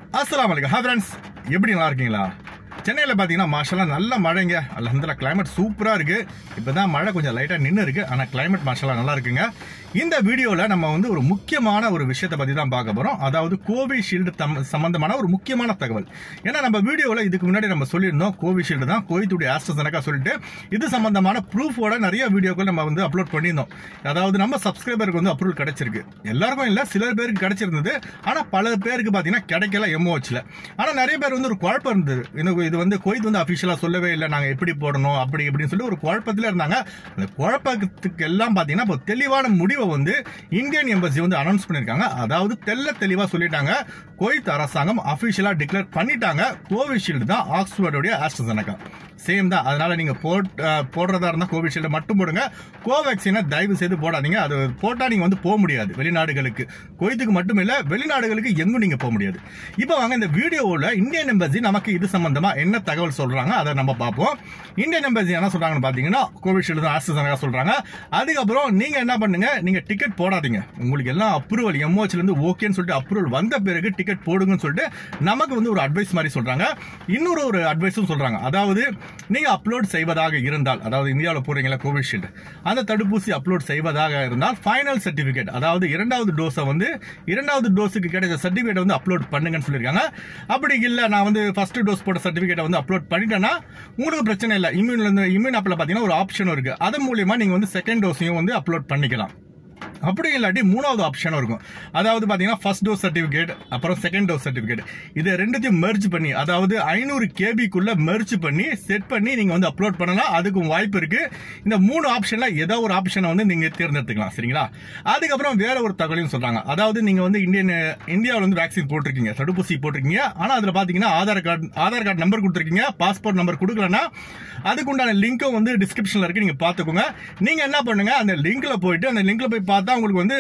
அஸ்ஸலாமு அலைக்கும் hi friends எப்படி நல்லா இருக்கீங்களா சென்னையில் பார்த்தீங்கன்னா மாஷெல்லாம் நல்ல மழைங்க அலமதுல கிளைமேட் சூப்பராக இருக்கு இப்போ தான் மழை கொஞ்சம் லைட்டாக நின்று இருக்கு ஆனால் கிளைமேட் மாஷெல்லாம் நல்லா இருக்குங்க இந்த வீடியோவில் நம்ம வந்து ஒரு முக்கியமான ஒரு விஷயத்தை பற்றி தான் பார்க்க போகிறோம் அதாவது கோவிஷீல்டு தம் சம்பந்தமான ஒரு முக்கியமான தகவல் ஏன்னா நம்ம வீடியோவில் இதுக்கு முன்னாடி நம்ம சொல்லியிருந்தோம் கோவிஷீல்டு தான் கோவித்துடைய ஆஸ்ட்ரசனக்கா சொல்லிட்டு இது சம்பந்தமான ப்ரூஃபோட நிறைய வீடியோக்கள் நம்ம வந்து அப்லோட் பண்ணியிருந்தோம் அதாவது நம்ம சப்ஸ்கிரைபருக்கு வந்து அப்ரூவல் கிடைச்சிருக்கு எல்லாருக்கும் இல்லை சிலர் பேருக்கு கிடைச்சிருந்தது ஆனால் பல பேருக்கு பார்த்தீங்கன்னா கிடைக்கல எம்ஓஹெச்ல ஆனால் நிறைய பேர் வந்து ஒரு குழப்பம் இருந்தது எனக்கு இது வந்து கோயித் வந்து அஃபிஷியலாக சொல்லவே இல்லை நாங்கள் எப்படி போடணும் அப்படி இப்படின்னு சொல்லி ஒரு குழப்பத்தில் இருந்தாங்க அந்த குழப்பத்துக்கு எல்லாம் பார்த்தீங்கன்னா இப்போ தெளிவான முடிவை வந்து இந்தியன் எம்பசி வந்து அனௌன்ஸ் பண்ணியிருக்காங்க அதாவது தெல்ல தெளிவாக சொல்லிட்டாங்க கோயித் அரசாங்கம் அஃபிஷியலாக டிக்ளேர் பண்ணிட்டாங்க கோவிஷீல்டு தான் ஆக்ஸ்போர்டோடைய ஆஸ்ட்ரசனக்கா சேம் தான் அதனால நீங்க போட் அஹ், போடுறதா இருந்தா கோவிஷீல்டு மட்டும் போடுங்க கோவேக்சினை தயவு செய்து போடாதீங்க அது போட்டா நீங்க வந்து போக முடியாது வெளிநாடுகளுக்கு கோயத்துக்கு மட்டும் இல்ல வெளிநாடுகளுக்கு எங்கும் நீங்க போக முடியாது இப்போ வாங்க இந்த வீடியோவில் இந்தியன் எம்பசி நமக்கு இது சம்பந்தமா என்ன தகவல் சொல்றாங்க அதை நம்ம பார்ப்போம் இந்தியன் எம்பசி என்ன சொல்றாங்கன்னு பாத்தீங்கன்னா கோவிஷீல்டு தான் ஆஸ்ட்ரசனக்கா சொல்றாங்க அதுக்கப்புறம் நீங்க என்ன பண்ணுங்க நீங்க டிக்கெட் போடாதீங்க உங்களுக்கு எல்லாம் அப்ரூவல் எம்ஓஹெச்ல இருந்து ஓகேன்னு சொல்லிட்டு அப்ரூவல் வந்த பிறகு டிக்கெட் போடுங்கன்னு சொல்லிட்டு நமக்கு வந்து ஒரு அட்வைஸ் மாதிரி சொல்றாங்க இன்னொரு ஒரு அட்வைஸும் சொல்றாங்க அதாவது நீங்க அப்லோட் செய்வதாக இருந்தால் அதாவது இந்தியாவில் போறீங்களா கோவிஷீல்டு அந்த தடுப்பூசி அப்லோட் செய்வதாக இருந்தால் ஃபைனல் சர்டிபிகேட் அதாவது இரண்டாவது டோஸை வந்து இரண்டாவது டோஸுக்கு கிடைச்ச சர்டிபிகேட் வந்து அப்லோட் பண்ணுங்கன்னு சொல்லியிருக்காங்க அப்படி இல்லை நான் வந்து ஃபர்ஸ்ட் டோஸ் போட்ட சர்டிபிகேட்டை வந்து அப்லோட் பண்ணிட்டேன்னா உங்களுக்கு பிரச்சனை இல்லை இம்யூன் இம்யூன் ஆப்பில் பார்த்தீங்கன்னா ஒரு ஆப்ஷன் இருக்கு அது மூலியமா நீங்க வந்து செகண்ட் டோஸையும் வந்து அப்லோட் பண்ணிக்கலாம் அப்படி இல்லாட்டி மூணாவது ஆப்ஷனும் இருக்கும் அதாவது பார்த்தீங்கன்னா ஃபர்ஸ்ட் டோஸ் சர்டிஃபிகேட் அப்புறம் செகண்ட் டோஸ் சர்டிஃபிகேட் இதை ரெண்டுத்தையும் மெர்ஜ் பண்ணி அதாவது ஐநூறு கேபிக்குள்ள மெர்ஜ் பண்ணி செட் பண்ணி நீங்கள் வந்து அப்லோட் பண்ணலாம் அதுக்கும் வாய்ப்பு இருக்கு இந்த மூணு ஆப்ஷனில் ஏதோ ஒரு ஆப்ஷனை வந்து நீங்கள் தேர்ந்தெடுத்துக்கலாம் சரிங்களா அதுக்கப்புறம் வேற ஒரு தகவலையும் சொல்றாங்க அதாவது நீங்கள் வந்து இந்தியன் இந்தியாவில் வந்து வேக்சின் போட்டிருக்கீங்க தடுப்பூசி போட்டிருக்கீங்க ஆனால் அதில் பார்த்தீங்கன்னா Aadhaar card Aadhaar card number கொடுத்துருக்கீங்க பாஸ்போர்ட் நம்பர் கொடுக்கலன்னா அதுக்குண்டான லிங்க்கும் வந்து டிஸ்கிரிப்ஷனில் இருக்கு நீங்கள் பார்த்துக்கோங்க நீங்கள் என்ன பண்ணுங்க அந்த லிங்க்ல போயிட்டு அந்த லிங்க்ல போய் பார்த்தா உங்களுக்கு வந்து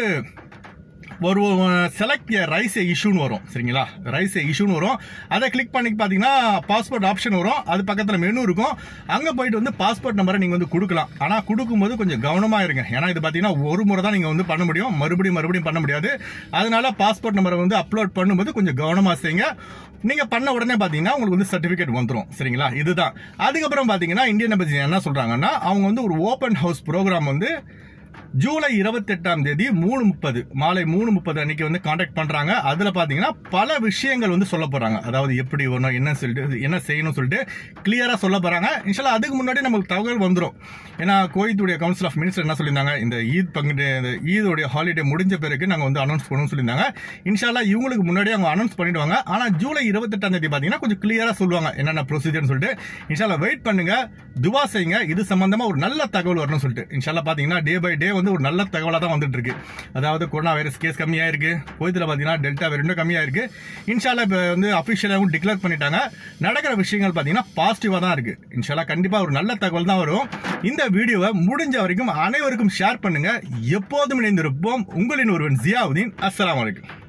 ஒரு செலக்ட் ரைஸ் இஷ்யூன்னு வரும் சரிங்களா ரைஸ் இஷ்யூன்னு வரும் அதை கிளிக் பண்ணி பார்த்தீங்கன்னா பாஸ்போர்ட் ஆப்ஷன் வரும் அது பக்கத்தில் மெனு இருக்கும் அங்கே போயிட்டு வந்து பாஸ்போர்ட் நம்பரை நீங்கள் வந்து கொடுக்கலாம் ஆனால் கொடுக்கும்போது கொஞ்சம் கவனமாக இருங்க ஏன்னா இது பார்த்தீங்கன்னா ஒரு முறை தான் நீங்கள் வந்து பண்ண முடியும் மறுபடியும் மறுபடியும் பண்ண முடியாது அதனால பாஸ்போர்ட் நம்பரை வந்து அப்லோட் பண்ணும்போது கொஞ்சம் கவனமாக செய்யுங்க நீங்க பண்ண உடனே பாத்தீங்கன்னா உங்களுக்கு வந்து சர்டிபிகேட் வந்துரும் சரிங்களா இதுதான் அதுக்கப்புறம் பாத்தீங்கன்னா இந்தியன் எம்பசி என்ன சொல்றாங்கன்னா அவங்க வந்து ஒரு ஓபன் ஹவுஸ் ப்ரோக்ராம் வந்து ஜூலை இருபத்தி எட்டாம் தேதி மூணு முப்பது மாலை மூணு முப்பது அன்னைக்கு வந்து காண்டாக்ட் பண்றாங்க அதுல பாத்தீங்கன்னா பல விஷயங்கள் வந்து சொல்ல போறாங்க அதாவது எப்படி வரணும் என்ன சொல்லிட்டு என்ன செய்யணும் சொல்லிட்டு கிளியரா சொல்ல போறாங்க இன்ஷால்லா அதுக்கு முன்னாடி நமக்கு தகவல் வந்துரும் ஏன்னா கோயத்துடைய கவுன்சில் ஆஃப் மினிஸ்டர் என்ன சொல்லியிருந்தாங்க இந்த ஈத் பங்கு இந்த ஈதோடைய ஹாலிடே முடிஞ்ச பிறகு நாங்க வந்து அனௌன்ஸ் பண்ணணும்னு சொல்லியிருந்தாங்க இன்ஷால்லா இவங்களுக்கு முன்னாடியே அவங்க அனௌன்ஸ் பண்ணிடுவாங்க ஆனா ஜூலை இருபத்தெட்டாம் தேதி பாத்தீங்கன்னா கொஞ்சம் கிளியரா சொல்லுவாங்க என்னென்ன ப்ரொசீஜர்னு சொல்லிட்டு இன்ஷால்லா வெயிட் பண்ணுங்க துவா செய்யுங்க இது சம்பந்தமா ஒரு நல்ல தகவல் வரணும்னு சொல்லிட்டு இன்ஷால்லா பாத்தீங்கன்னா டே பை டே வந்து ஒரு நல்ல தகவலா தான் வந்துட்டு இருக்கு அதாவது கொரோனா வைரஸ் கேஸ் கம்மியா இருக்கு கோயத்துல பாத்தீங்கன்னா டெல்டா வேரியண்டும் கம்மியா இருக்கு இன்ஷால்லா இப்ப வந்து அபிஷியலாகவும் டிக்ளேர் பண்ணிட்டாங்க நடக்கிற விஷயங்கள் பாத்தீங்கன்னா பாசிட்டிவா தான் இருக்கு இன்ஷால்லா கண்டிப்பா ஒரு நல்ல தகவல் தான் வரும் இந்த வீடியோவை முடிஞ்ச வரைக்கும் அனைவருக்கும் ஷேர் பண்ணுங்க எப்போதும் இணைந்திருப்போம் உங்களின் ஒருவன் ஜியாவுதீன் அஸ்ஸலாமு அலைக்கும்